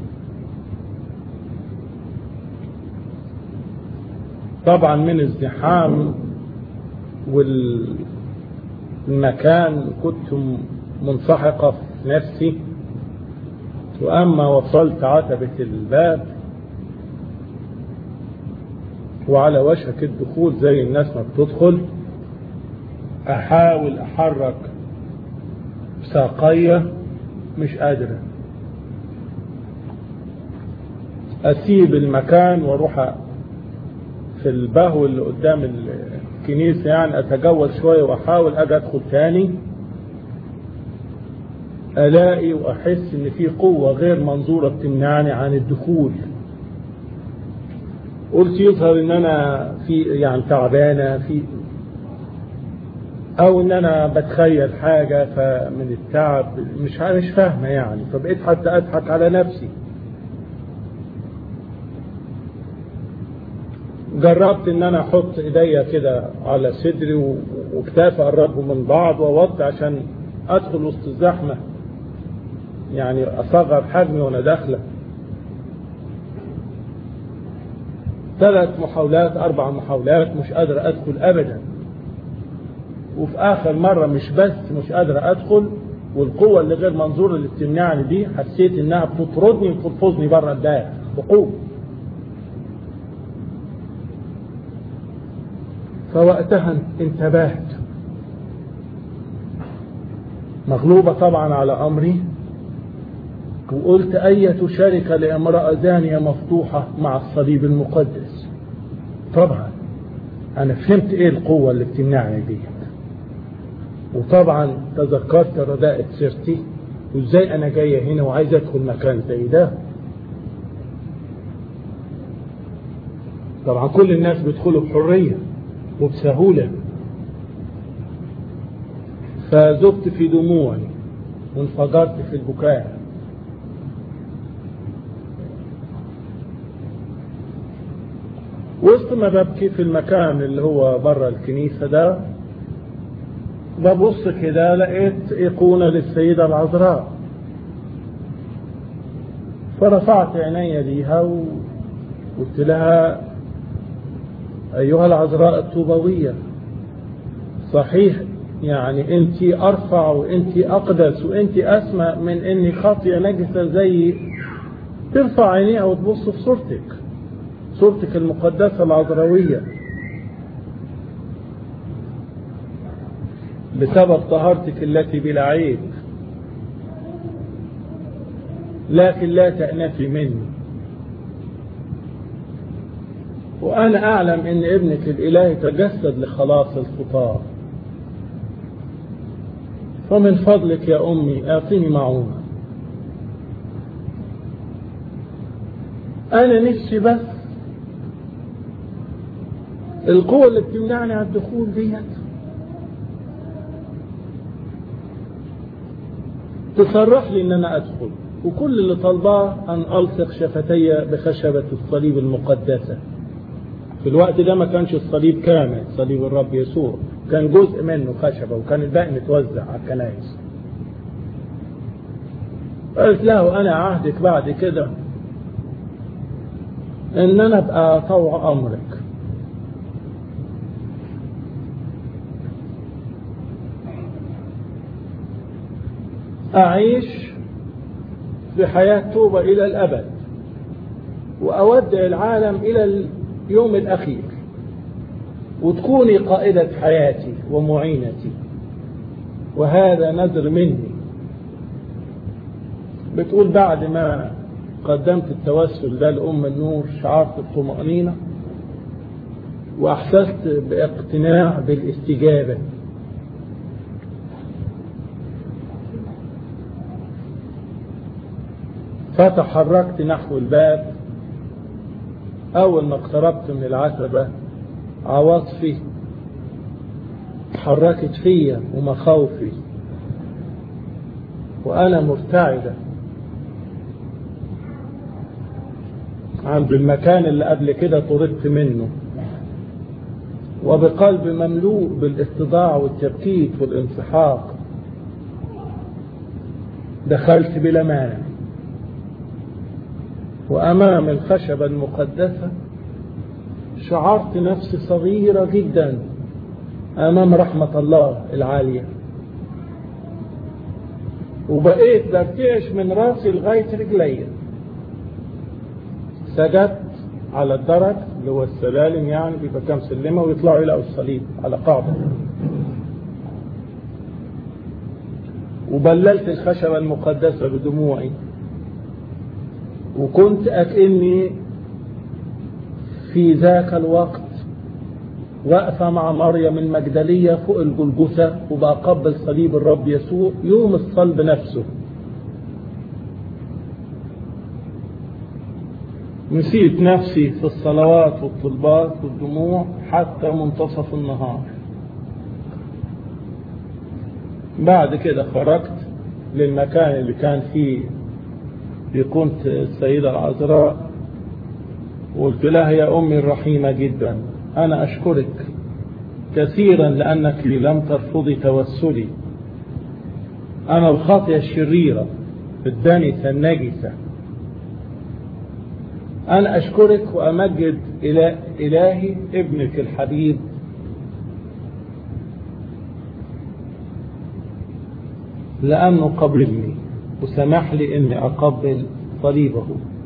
طبعا من الزحام والمكان كنت منسحقة في نفسي وأما وصلت عتبة الباب وعلى وشك الدخول زي الناس ما بتدخل أحاول أحرك ساقية مش قادرة أسيب المكان وأروح في البهو اللي قدام الكنيسة يعني أتجول شوية وأحاول أجي أدخل تاني ألاقي وأحس إن في قوة غير منظورة بتمنعني عن الدخول قلت يظهر إن أنا في يعني تعبانة في او ان انا بتخيل حاجة فمن التعب مش مش فاهمة يعني فبقيت حتى اضحك على نفسي جربت ان انا احط ايديا كده على صدري وكتافي اقربهم من بعض واوطي عشان ادخل وسط الزحمة يعني اصغر حجمي وانا داخله ثلاث محاولات اربع محاولات مش قادر ادخل ابدا وفي اخر مرة مش بس مش قادر ادخل والقوة اللي غير منظورة اللي بتمنعني دي حسيت انها بتطردني وترفضني بره الدايرة بقوة فوقتها انتبهت مغلوبة طبعا على امري وقلت أية شركة لامرأة زانية مفتوحة مع الصليب المقدس طبعا أنا فهمت إيه القوة اللي بتمنعني دي وطبعا تذكرت رداءة سيرتي وازاي انا جاية هنا وعايز ادخل مكان زي ده طبعا كل الناس بيدخلوا بحرية وبسهولة فذبت في دموعي وانفجرت في البكاء وسط ما ببكي في المكان اللي هو بره الكنيسة ده ببص كده لقيت ايقونه للسيده العذراء فرفعت عيني ليها وقلت لها ايها العذراء الطوبويه صحيح يعني انت ارفع وانت اقدس وانت اسمى من اني خاطيه نجسه زي ترفع عينيها وتبص في صورتك صورتك المقدسه العذراويه بسبب طهارتك التي بلا عيب لكن لا تأنفي مني وأنا أعلم أن ابنك الإلهي تجسد لخلاص الخطاة فمن فضلك يا أمي أعطيني معونة أنا نفسي بس القوة اللي بتمنعني عن الدخول ديت تصرح لي ان انا ادخل وكل اللي طالباه ان الصق شفتي بخشبة الصليب المقدسة في الوقت ده ما كانش الصليب كامل صليب الرب يسوع كان جزء منه خشبة وكان الباقي متوزع على الكنائس قلت له انا عهدك بعد كده ان انا ابقى طوع امرك أعيش في حياة توبة إلى الأبد وأودع العالم إلى اليوم الأخير وتكوني قائدة حياتي ومعينتي وهذا نذر مني بتقول بعد ما قدمت التوسل ده لأم النور شعرت الطمأنينة وأحسست باقتناع بالاستجابة فتحركت نحو الباب أول ما اقتربت من العتبة عواطفي تحركت فيا ومخاوفي وأنا مرتعدة عند المكان اللي قبل كده طردت منه وبقلب مملوء بالاستضاع والتبكيت والانسحاق دخلت بلا مانع وأمام الخشبة المقدسة شعرت نفسي صغيرة جدا أمام رحمة الله العالية وبقيت برتعش من راسي لغاية رجلي سجدت على الدرج اللي هو السلالم يعني بيبقى كام سلمة ويطلعوا يلاقوا الصليب على قاعدة وبللت الخشبة المقدسة بدموعي وكنت أكني في ذاك الوقت واقفة مع مريم المجدلية فوق الجلجثة وبقبل صليب الرب يسوع يوم الصلب نفسه نسيت نفسي في الصلوات والطلبات والدموع حتى منتصف النهار بعد كده خرجت للمكان اللي كان فيه كنت السيدة العذراء وقلت لها يا أمي الرحيمة جدا أنا أشكرك كثيرا لأنك لم ترفضي توسلي أنا الخاطئة الشريرة الدانسة النجسة أنا أشكرك وأمجد إلى إلهي ابنك الحبيب لأنه قبلني وسمح لي أني أقبل صليبه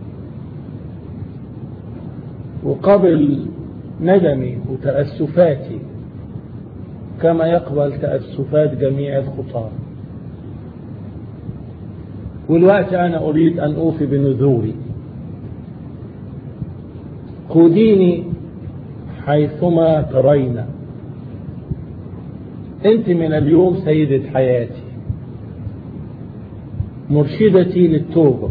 وقبل ندمي وتأسفاتي كما يقبل تأسفات جميع الخطاة والوقت أنا أريد أن أوفي بنذوري قوديني حيثما ترين أنت من اليوم سيدة حياتي مرشدتي للتوبة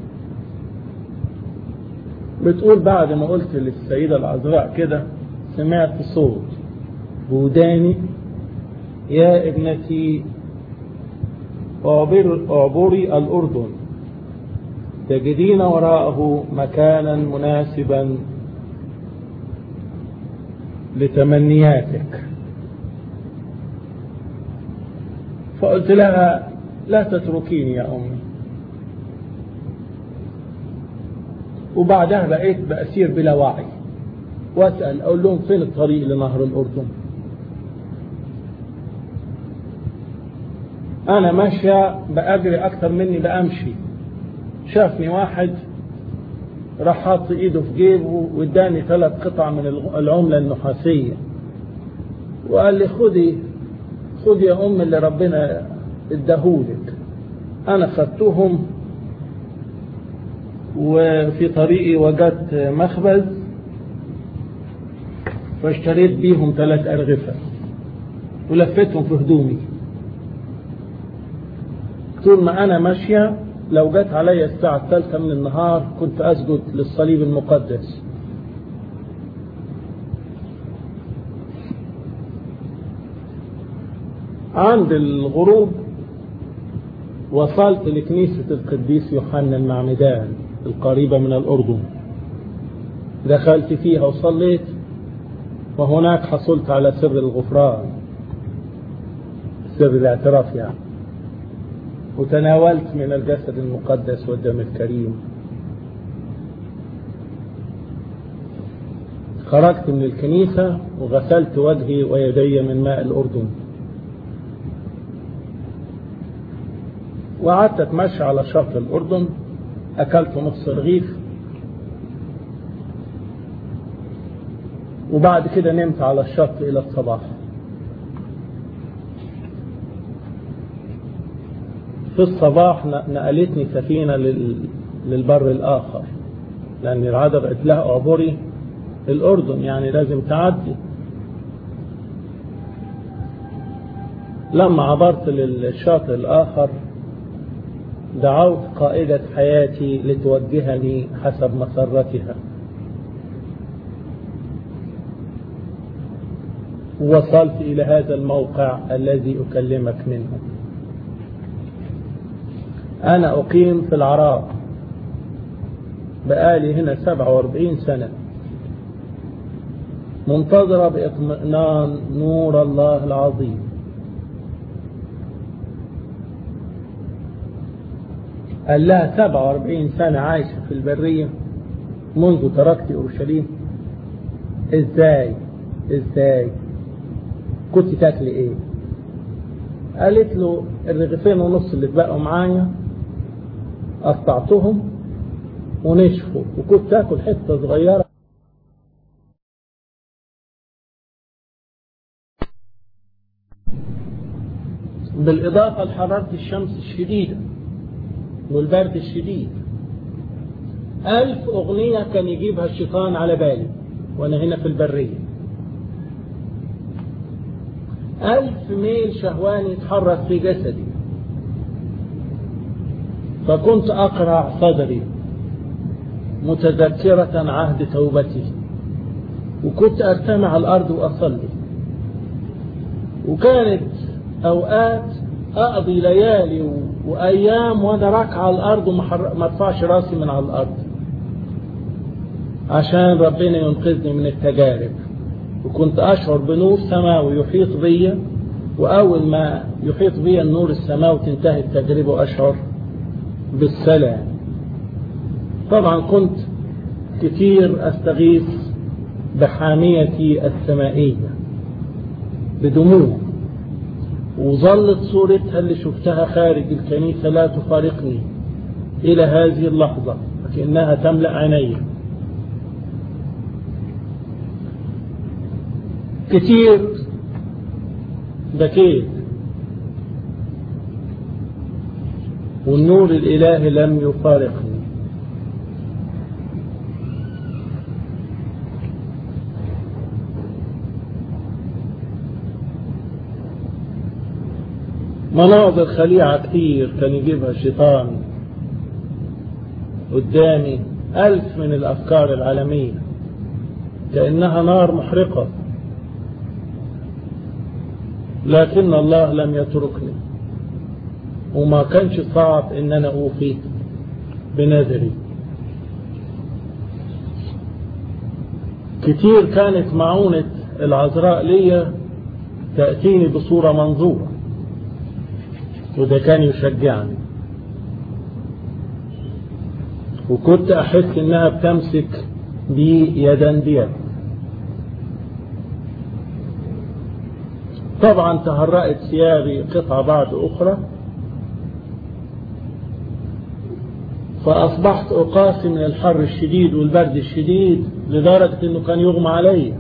بتقول بعد ما قلت للسيدة العذراء كده سمعت صوت بوداني يا ابنتي اعبر اعبري الأردن تجدين وراءه مكانا مناسبا لتمنياتك فقلت لها لا تتركيني يا أمي وبعدها بقيت بأسير بلا وعي وأسأل أقول لهم فين الطريق لنهر الأردن أنا ماشية بأجري أكتر مني بأمشي شافني واحد راح حاط ايده في جيبه واداني ثلاث قطع من العملة النحاسية وقال لي خدي خدي يا أم اللي ربنا اداهولك أنا خدتهم وفي طريقي وجدت مخبز فاشتريت بيهم ثلاث أرغفة ولفتهم في هدومي طول ما أنا ماشية لو جت عليا الساعة الثالثة من النهار كنت أسجد للصليب المقدس عند الغروب وصلت لكنيسة القديس يوحنا المعمدان القريبة من الأردن دخلت فيها وصليت وهناك حصلت على سر الغفران سر الاعتراف يعني وتناولت من الجسد المقدس والدم الكريم خرجت من الكنيسة وغسلت وجهي ويدي من ماء الأردن وقعدت اتمشى على شط الأردن أكلت نص رغيف وبعد كده نمت على الشط إلى الصباح في الصباح نقلتني سفينة للبر الآخر لأن العادة بقت لها أعبري الأردن يعني لازم تعدي لما عبرت للشاطئ الآخر دعوت قائدة حياتي لتوجهني حسب مسرتها وصلت إلى هذا الموقع الذي أكلمك منه أنا أقيم في العراق بقالي هنا 47 سنة منتظرة باطمئنان نور الله العظيم قال لها 47 سنة عايشة في البرية منذ تركت أورشليم ازاي ازاي كنت تاكلي ايه قالت له الرغيفين ونص اللي اتبقوا معايا قطعتهم ونشفوا وكنت تاكل حته صغيره بالإضافة لحرارة الشمس الشديدة والبرد الشديد ألف أغنية كان يجيبها الشيطان على بالي وأنا هنا في البرية ألف ميل شهواني يتحرك في جسدي فكنت أقرع صدري متذكرة عهد توبتي وكنت أرتمع على الأرض وأصلي وكانت أوقات أقضي ليالي وأيام وأنا راكع على الأرض وما ارفعش راسي من على الأرض عشان ربنا ينقذني من التجارب وكنت أشعر بنور سماوي يحيط بي وأول ما يحيط بي النور السماوي تنتهي التجربة وأشعر بالسلام طبعا كنت كثير أستغيث بحاميتي السمائية بدموع وظلت صورتها اللي شفتها خارج الكنيسة لا تفارقني إلى هذه اللحظة لكنها تملأ عيني كتير بكيت والنور الإلهي لم يفارقني مناظر خليعة كتير كان يجيبها الشيطان قدامي ألف من الأفكار العالمية كأنها نار محرقة لكن الله لم يتركني وما كانش صعب ان انا اوفي بنذري كتير كانت معونة العذراء ليا تأتيني بصورة منظورة وده كان يشجعني وكنت أحس إنها بتمسك بي يدا بيد طبعا تهرأت ثيابي قطعة بعد أخرى فأصبحت أقاسي من الحر الشديد والبرد الشديد لدرجة أنه كان يغمى علي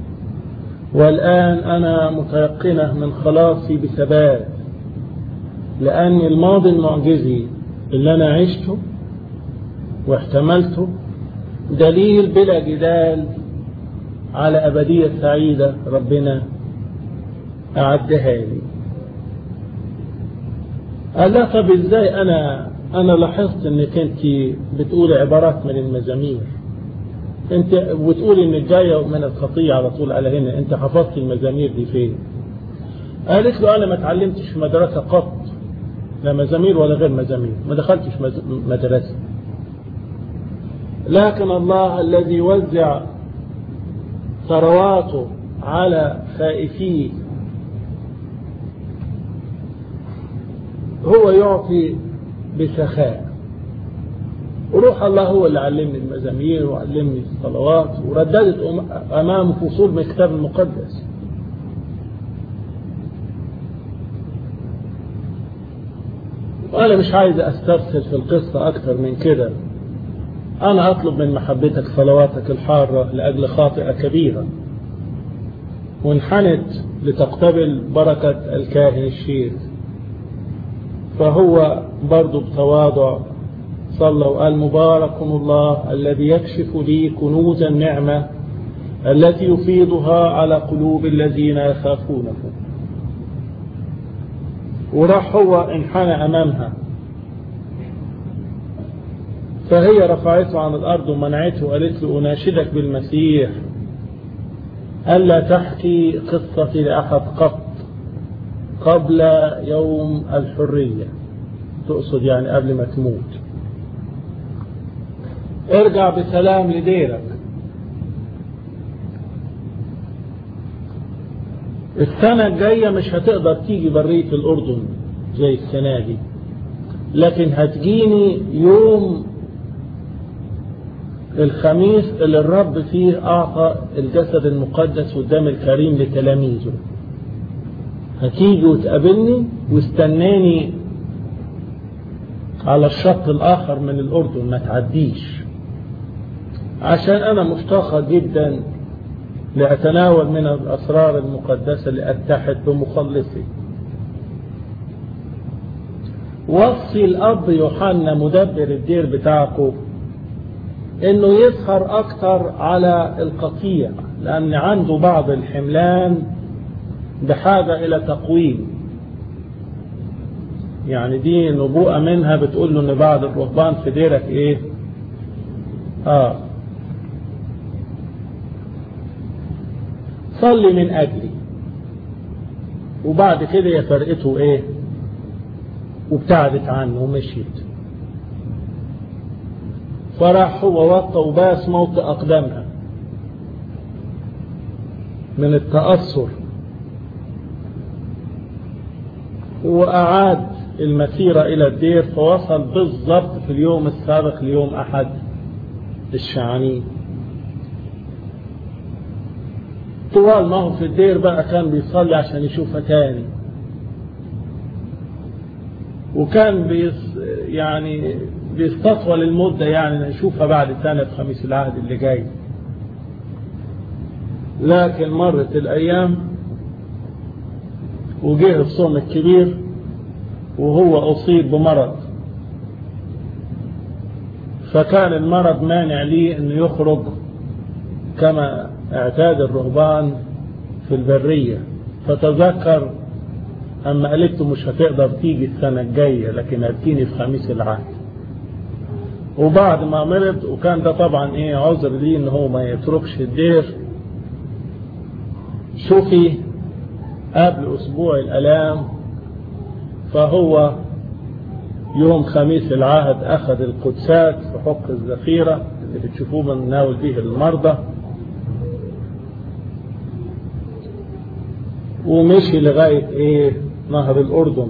والآن أنا متيقنة من خلاصي بثبات لأن الماضي المعجزي اللي أنا عشته واحتملته دليل بلا جدال على أبدية سعيدة ربنا أعدها لي قال لا طب ازاي أنا أنا لاحظت إنك أنت بتقول عبارات من المزامير أنت وتقول إن الجاية من الخطية على طول على هنا أنت حفظت المزامير دي فين؟ قالت له أنا ما اتعلمتش في مدرسة قط لا مزامير ولا غير مزامير ما دخلتش مدرسة لكن الله الذي وزع ثرواته على خائفيه هو يعطي بسخاء وروح الله هو اللي علمني المزامير وعلمني الصلوات ورددت امام فصول من الكتاب المقدس وانا مش عايز استرسل في القصة اكتر من كده انا اطلب من محبتك صلواتك الحارة لاجل خاطئة كبيرة وانحنت لتقتبل بركة الكاهن الشيخ فهو برضو بتواضع صلى وقال مبارك الله الذي يكشف لي كنوز النعمة التي يفيضها على قلوب الذين يخافونه وراح هو انحنى أمامها فهي رفعته عن الأرض ومنعته وقالت له أناشدك بالمسيح ألا تحكي قصتي لأحد قط قبل يوم الحرية تقصد يعني قبل ما تموت ارجع بسلام لديرك السنة الجاية مش هتقدر تيجي برية الأردن زي السنة دي لكن هتجيني يوم الخميس اللي الرب فيه أعطى الجسد المقدس والدم الكريم لتلاميذه هتيجي وتقابلني واستناني على الشط الآخر من الأردن ما تعديش عشان أنا مشتاقة جدا لأتناول من الأسرار المقدسة لأتحد بمخلصي وصي الأب يوحنا مدبر الدير بتاعكم إنه يسهر أكتر على القطيع لأن عنده بعض الحملان بحاجة إلى تقويم يعني دي نبوءة منها بتقول له إن بعض الرهبان في ديرك إيه؟ آه صلي من أجلي وبعد كده يا فرقته إيه؟ وابتعدت عنه ومشيت فراح هو وطى وباس موطئ أقدامها من التأثر وأعاد المسيرة إلى الدير فوصل بالضبط في اليوم السابق ليوم أحد الشعانين طوال ما هو في الدير بقى كان بيصلي عشان يشوفها تاني وكان بيص يعني بيستطول المدة يعني نشوفها بعد سنة خميس العهد اللي جاي لكن مرت الأيام وجه الصوم الكبير وهو أصيب بمرض فكان المرض مانع ليه أنه يخرج كما اعتاد الرهبان في البرية فتذكر أما قالت له مش هتقدر تيجي السنة الجاية لكن هتجيني في خميس العهد وبعد ما مرض وكان ده طبعا ايه عذر ليه ان هو ما يتركش الدير شوفي قبل اسبوع الالام فهو يوم خميس العهد اخذ القدسات في حق الذخيره اللي بتشوفوه بنناول به المرضى ومشي لغايه ايه نهر الاردن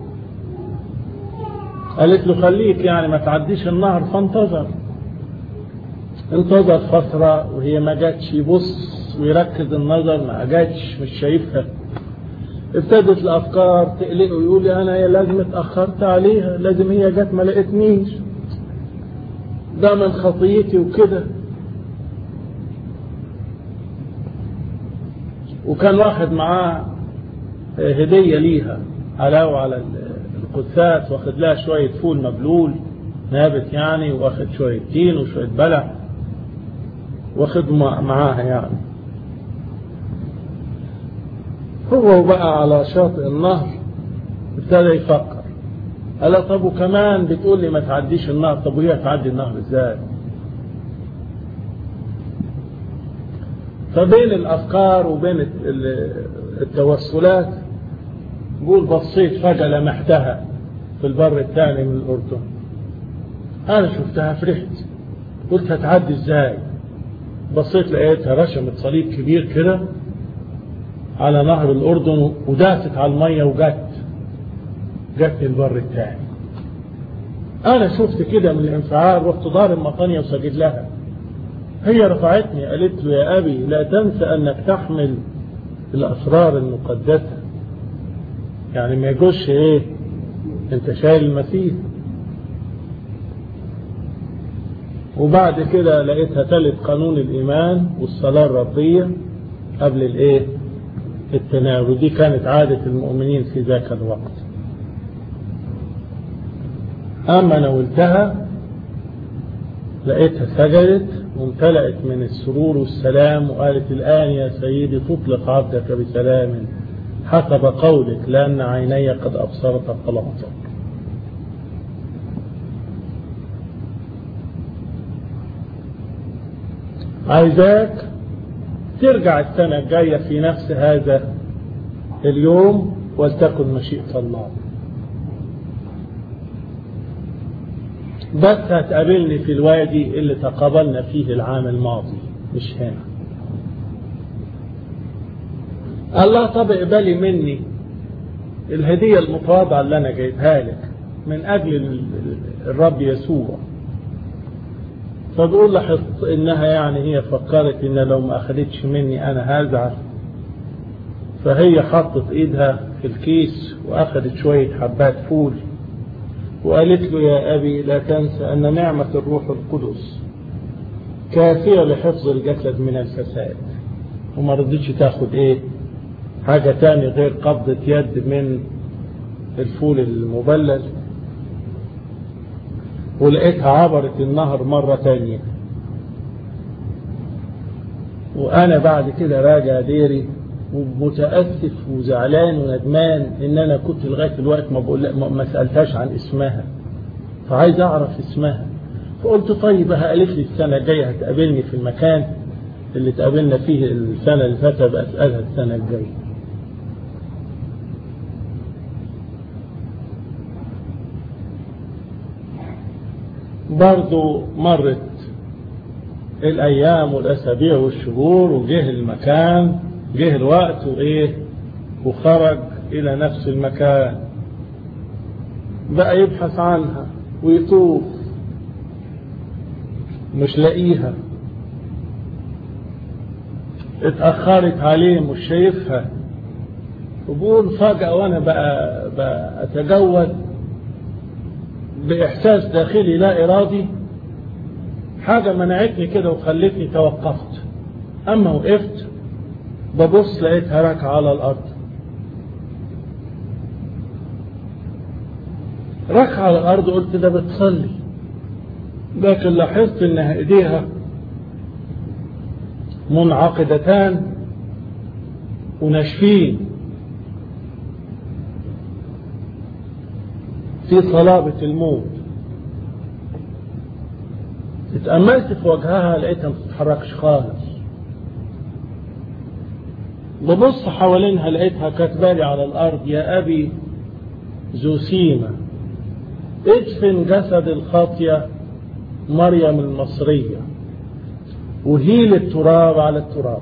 قالت له خليك يعني ما تعديش النهر فانتظر انتظر فترة وهي ما جاتش يبص ويركز النظر ما جاتش مش شايفها ابتدت الافكار تقلقه ويقول لي انا يا لازم اتاخرت عليها لازم هي جت ما لقيتنيش ده من خطيتي وكده وكان واحد معاه هديه ليها علاوه على القدسات واخد لها شوية فول مبلول نابت يعني واخد شوية تين وشوية بلح واخد معاها يعني هو بقى على شاطئ النهر ابتدى يفكر قال طب وكمان بتقول لي ما تعديش النهر طب وهي تعدي النهر ازاي فبين الافكار وبين التوسلات بقول بصيت فجأة لمحتها في البر الثاني من الأردن أنا شفتها فرحت قلت هتعدي إزاي بصيت لقيتها رشمت صليب كبير كده على نهر الأردن وداست على المية وجت جت البر الثاني أنا شفت كده من الانفعال رحت ضارب مطانية وسجد لها هي رفعتني قالت له يا أبي لا تنسى أنك تحمل الأسرار المقدسة يعني ما يجوش إيه أنت شايل المسيح وبعد كده لقيتها تلت قانون الإيمان والصلاة الربية قبل الإيه التناول دي كانت عادة المؤمنين في ذاك الوقت أما ناولتها لقيتها سجدت وامتلأت من السرور والسلام وقالت الآن يا سيدي تطلق عبدك بسلام حسب قولك لأن عيني قد أبصرت خلاصك عايزاك ترجع السنة الجاية في نفس هذا اليوم ولتكن مشيئة الله بس هتقابلني في الوادي اللي تقابلنا فيه العام الماضي مش هنا الله طب اقبلي مني الهدية المتواضعة اللي أنا جايبها لك من أجل الرب يسوع فبقول لاحظت إنها يعني هي فكرت إن لو ما أخدتش مني أنا هزعل فهي حطت إيدها في الكيس وأخدت شوية حبات فول وقالت له يا أبي لا تنسى أن نعمة الروح القدس كافية لحفظ الجسد من الفساد وما رضيتش تاخد إيه حاجة تاني غير قبضة يد من الفول المبلل ولقيتها عبرت النهر مرة تانية وأنا بعد كده راجع ديري ومتأسف وزعلان وندمان إن أنا كنت لغاية الوقت ما بقول ما سألتهاش عن اسمها فعايز أعرف اسمها فقلت طيب قالت لي السنة الجاية هتقابلني في المكان اللي تقابلنا فيه السنة اللي فاتت بسألها السنة الجاية برضو مرت الأيام والأسابيع والشهور وجه المكان جه الوقت وإيه وخرج إلى نفس المكان بقى يبحث عنها ويطوف مش لاقيها اتأخرت عليه مش شايفها وبقول فجأة وأنا بقى, بقى أتجول بإحساس داخلي لا إرادي حاجة منعتني كده وخلتني توقفت أما وقفت ببص لقيتها راكعة على الأرض راكعة على الأرض قلت ده بتصلي لكن لاحظت إنها إيديها منعقدتان وناشفين في صلابة الموت اتأملت في وجهها لقيتها ما بتتحركش خالص ببص حوالينها لقيتها كاتبالي على الأرض يا أبي زوسيمة ادفن جسد الخاطية مريم المصرية وهيل التراب على التراب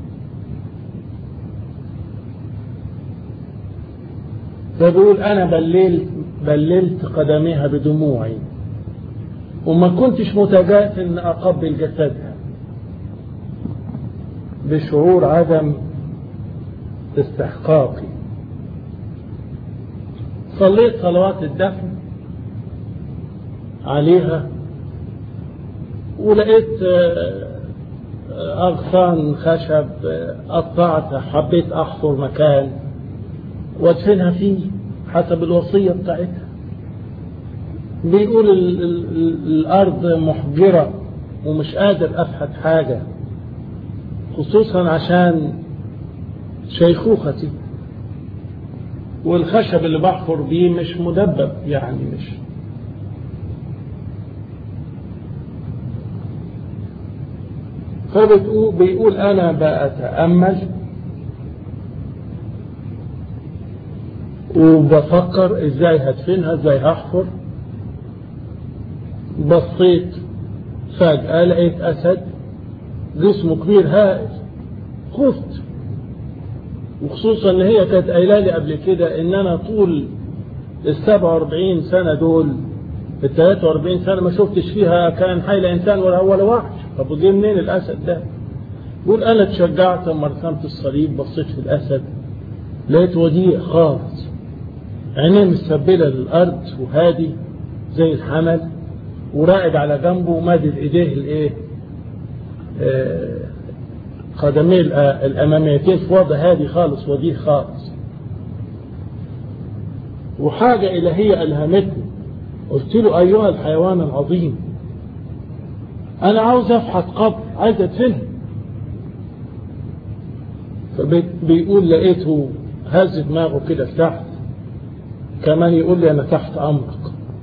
فبقول أنا بللت بللت قدميها بدموعي وما كنتش متجاهل ان اقبل جسدها بشعور عدم استحقاقي صليت صلوات الدفن عليها ولقيت أغصان خشب قطعتها حبيت أحفر مكان وادفنها فيه حسب الوصية بتاعتها بيقول ال ال الأرض محجرة ومش قادر أفحت حاجة خصوصا عشان شيخوختي والخشب اللي بحفر بيه مش مدبب يعني مش فبتقول بيقول أنا بأتأمل وبفكر ازاي هدفنها ازاي هحفر بصيت فجأة لقيت أسد جسمه كبير هائل خفت وخصوصا ان هي كانت قايله لي قبل كده ان انا طول ال 47 سنه دول ال 43 سنه ما شفتش فيها كان حي لا انسان ولا ولا وحش طب وجه منين الاسد ده؟ يقول انا اتشجعت لما رسمت الصليب بصيت في الاسد لقيت وديع خالص عينيه مستبله للارض وهادي زي الحمل وراقد على جنبه ومادد ايديه الايه؟ آه قدميه الاماميتين في وضع هادي خالص وديه خالص وحاجة إلهية ألهمتني قلت له أيها الحيوان العظيم أنا عاوز أفحت قبر عايز أدفنه فبيقول لقيته هز دماغه كده تحت كمان يقول لي أنا تحت أمرك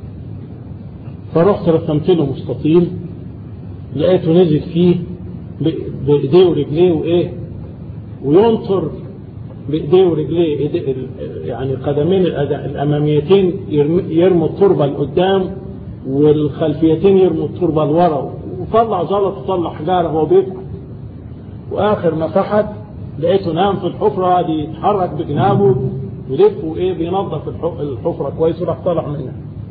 فرحت رسمت له مستطيل لقيته نزل فيه بايديه ورجليه وايه وينطر بايديه ورجليه إيديه يعني القدمين الاماميتين يرموا التربه لقدام والخلفيتين يرموا التربه لورا وطلع زلط وطلع حجاره وهو بيفحت واخر ما فحت لقيته نام في الحفره دي يتحرك بجنابه يلف وايه بينظف الحفره كويس وراح طلع منها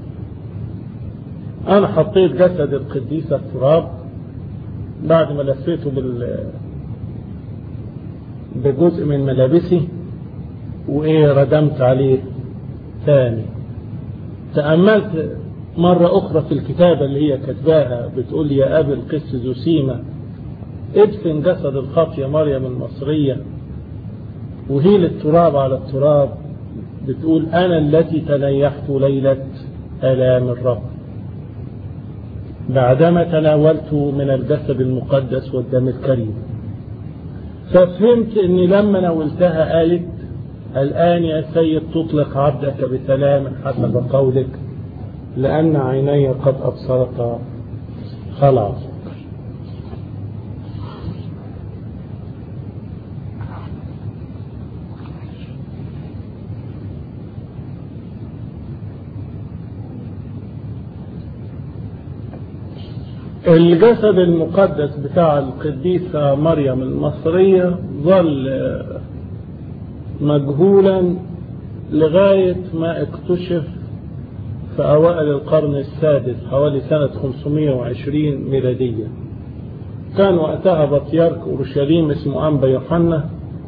انا حطيت جسد القديسه التراب بعد ما لفيته بال بجزء من ملابسي وايه ردمت عليه ثاني تأملت مرة أخرى في الكتابة اللي هي كتباها بتقول يا أبي القس زوسيمة ادفن جسد الخاطية مريم المصرية وهيل التراب على التراب بتقول أنا التي تنيحت ليلة آلام الرب بعدما تناولت من الجسد المقدس والدم الكريم ففهمت اني لما ناولتها قالت الآن يا سيد تطلق عبدك بسلام حسب قولك لأن عيني قد أبصرت خلاص الجسد المقدس بتاع القديسة مريم المصرية ظل مجهولا لغاية ما اكتشف في أوائل القرن السادس حوالي سنة 520 ميلادية كان وقتها بطيارك أورشليم اسمه أنبا يوحنا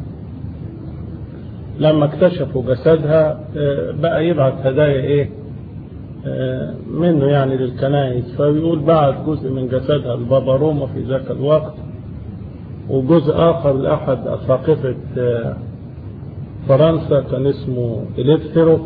لما اكتشفوا جسدها بقى يبعت هدايا ايه منه يعني للكنائس فبيقول بعد جزء من جسدها لبابا روما في ذاك الوقت وجزء آخر لأحد أساقفة فرنسا كان اسمه إليفتروف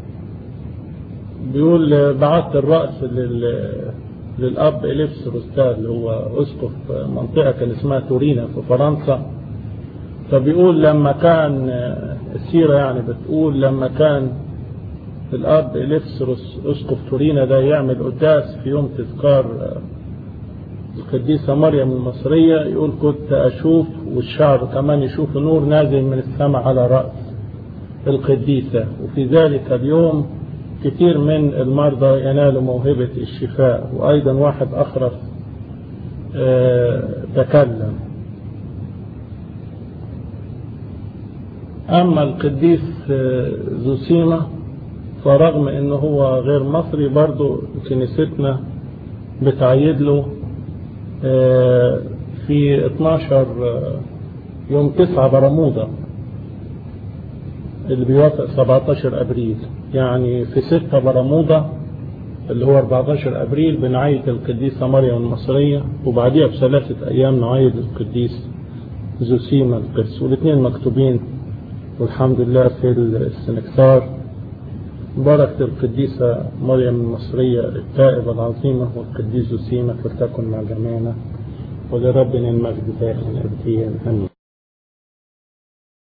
بيقول بعت الرأس لل للأب إليفسروس ده اللي هو أسقف منطقة كان اسمها تورينا في فرنسا فبيقول لما كان السيرة يعني بتقول لما كان الأب إليفسروس أسقف تورينا ده يعمل قداس في يوم تذكار القديسة مريم المصرية يقول كنت أشوف والشعب كمان يشوف نور نازل من السماء على رأس القديسة وفي ذلك اليوم كثير من المرضى ينالوا موهبة الشفاء وأيضا واحد أخرس تكلم أما القديس زوسيما فرغم أنه هو غير مصري برضه كنيستنا بتعيد له في 12 يوم 9 برمودا اللي بيوافق 17 ابريل يعني في 6 برمودا اللي هو 14 ابريل بنعيد القديسه مريم المصريه وبعديها بثلاثه ايام نعيد القديس زوسيما القدس والاثنين مكتوبين والحمد لله في السنكسار بركة القديسة مريم المصرية التائبة العظيمة والقديس سيما فلتكن مع جميعنا ولربنا المجد دائما أبديا آمين